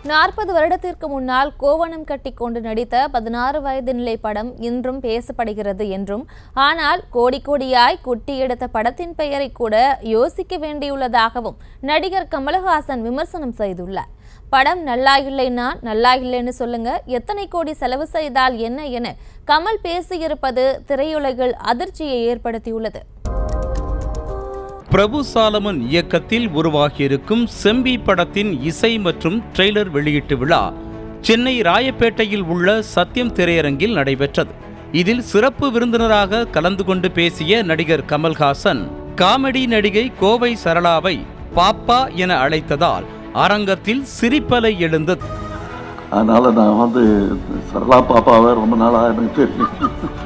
நாற்பது வருடத்திற்கு முன்னால் கோவணம் கட்டிக்கொண்டு நடித்த பதினாறு வயது நிலை படம் இன்றும் பேசப்படுகிறது என்றும் ஆனால் கோடி கோடியாய் குட்டி எடுத்த படத்தின் பெயரை கூட யோசிக்க வேண்டியுள்ளதாகவும் நடிகர் கமலஹாசன் விமர்சனம் செய்துள்ளார் படம் நல்லா இல்லைன்னா நல்லா இல்லைன்னு சொல்லுங்க எத்தனை கோடி செலவு செய்தால் என்ன என கமல் பேசியிருப்பது திரையுலகில் அதிர்ச்சியை ஏற்படுத்தியுள்ளது பிரபு சாலமன் இயக்கத்தில் உருவாகியிருக்கும் செம்பி படத்தின் இசை மற்றும் ட்ரெய்லர் வெளியீட்டு விழா சென்னை ராயப்பேட்டையில் உள்ள சத்யம் திரையரங்கில் நடைபெற்றது இதில் சிறப்பு விருந்தினராக கலந்து கொண்டு பேசிய நடிகர் கமல்ஹாசன் காமெடி நடிகை கோவை சரளாவை பாப்பா என அழைத்ததால் அரங்கத்தில் சிரிப்பலை எழுந்தது அதனால நான் வந்து சரளா பாப்பாவை ரொம்ப நாளாக எனக்கு தெரியும்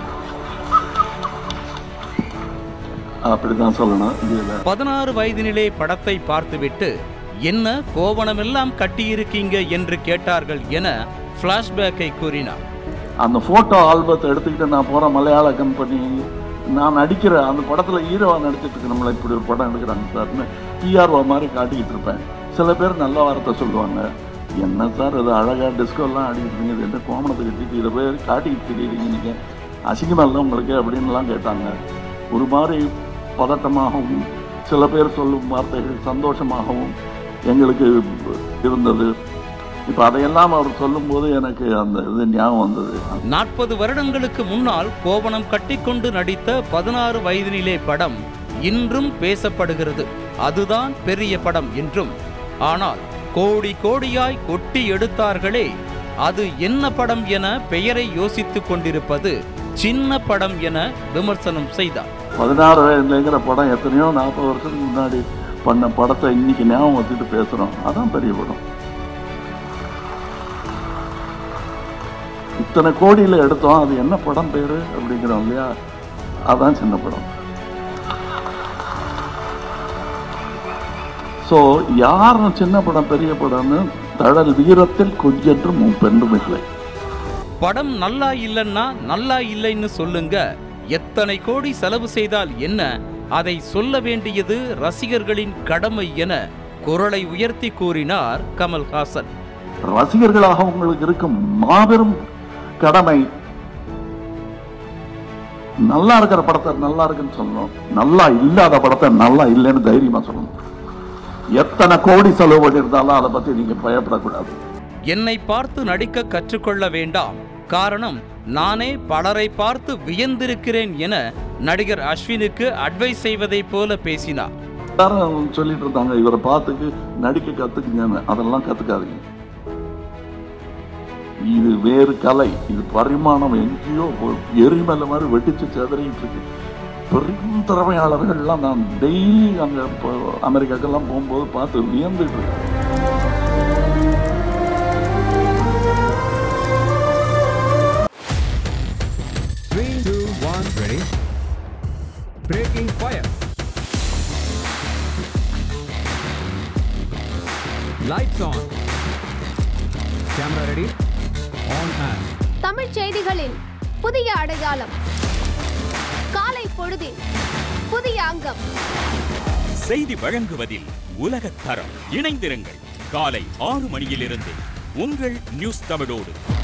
அப்படிதான் சொல்லணும் இதுல பதினாறு வயதினிலே படத்தை பார்த்துவிட்டு என்ன கோவணமெல்லாம் கட்டியிருக்கீங்க என்று கேட்டார்கள் என பிளாஷ்பேக்கை கூறினார் அந்த போட்டோ ஆல்பத்தை எடுத்துக்கிட்டு நான் போற மலையாள கம்பெனி நான் நடிக்கிற அந்த படத்துல ஹீரோவா நடிச்சிட்டு இருக்கு நம்மள இப்படி ஒரு படம் எடுக்கிறாங்க சார்னு பிஆர்ஓ மாதிரி காட்டிக்கிட்டு இருப்பேன் சில பேர் நல்ல வார்த்தை சொல்லுவாங்க என்ன சார் இது அழகா டிஸ்கோலாம் ஆடிக்கிட்டு இருக்கீங்க இது என்ன கோமணத்தை கட்டிட்டு இதை பேர் காட்டிக்கிட்டு தெரியுறீங்க நீங்க அசிங்கமா இல்லை உங்களுக்கு அப்படின்லாம் கேட்டாங்க ஒரு மாதிரி பதட்டமாகவும் சில பேர் சொல்லும் வார்த்தைகள் சந்தோஷமாகவும் எங்களுக்கு இருந்தது இப்போ அதையெல்லாம் அவர் சொல்லும்போது எனக்கு அந்த இது ஞாபகம் வந்தது நாற்பது வருடங்களுக்கு முன்னால் கோவணம் கட்டிக்கொண்டு நடித்த பதினாறு வயதினிலே படம் இன்றும் பேசப்படுகிறது அதுதான் பெரிய படம் என்றும் ஆனால் கோடி கோடியாய் கொட்டி எடுத்தார்களே அது என்ன படம் என பெயரை யோசித்துக் கொண்டிருப்பது சின்ன படம் என விமர்சனம் செய்தார் பதினாறு வயதுலங்கிற படம் எத்தனையோ நாற்பது வருஷத்துக்கு முன்னாடி பண்ண படத்தை இன்னைக்கு ஞாபகம் வச்சுட்டு பேசுகிறோம் அதான் பெரிய படம் இத்தனை கோடியில் எடுத்தோம் அது என்ன படம் பேர் அப்படிங்கிறோம் இல்லையா அதான் சின்ன படம் ஸோ யார் சின்ன படம் பெரிய படம்னு தழல் வீரத்தில் கொஞ்சென்றும் பெண்ணும் இல்லை படம் நல்லா இல்லைன்னா நல்லா இல்லைன்னு சொல்லுங்க எத்தனை கோடி செலவு செய்தால் என்ன அதை சொல்ல வேண்டியது ரசிகர்களின் கடமை என குரலை உயர்த்தி கூறினார் கமல்ஹாசன் ரசிகர்களாக உங்களுக்கு இருக்கும் மாபெரும் கடமை நல்லா இருக்கிற படத்தை நல்லா இருக்குன்னு சொல்லணும் நல்லா இல்லாத படத்தை நல்லா இல்லைன்னு தைரியமா சொல்லணும் எத்தனை கோடி செலவு பண்ணியிருந்தாலும் அதை பத்தி நீங்க பயப்படக்கூடாது என்னை பார்த்து நடிக்க கற்றுக்கொள்ள வேண்டாம் காரணம் நானே பலரை பார்த்து வியந்திருக்கிறேன் என நடிகர் அஸ்வினுக்கு அட்வைஸ் செய்வதைப் போல பேசினார் எல்லாரும் சொல்லிட்டு இருந்தாங்க இவரை பார்த்துக்கு நடிக்க கத்துக்குங்கன்னு அதெல்லாம் கத்துக்காதீங்க இது வேறு கலை இது பரிமாணம் எங்கேயோ ஒரு எரிமலை மாதிரி வெட்டிச்சு செதறிட்டு இருக்கு பெரும் திறமையாளர்கள்லாம் நான் டெய்லி அங்க இப்போ அமெரிக்காக்கெல்லாம் போகும்போது பார்த்து வியந்துட்டு இருக்கேன் Three, two, one, ready. Breaking fire. Lights on. Camera ready. On and. தமிழ்ச் செய்திகளின் புதிய அடையாளம் காலை பொழுதின் புதிய அங்கம் செய்தி வழங்குவதில் உலகத் தரம் இணைந்திருங்கள் காலை ஆறு மணியிலிருந்து உங்கள் நியூஸ் தமிழோடு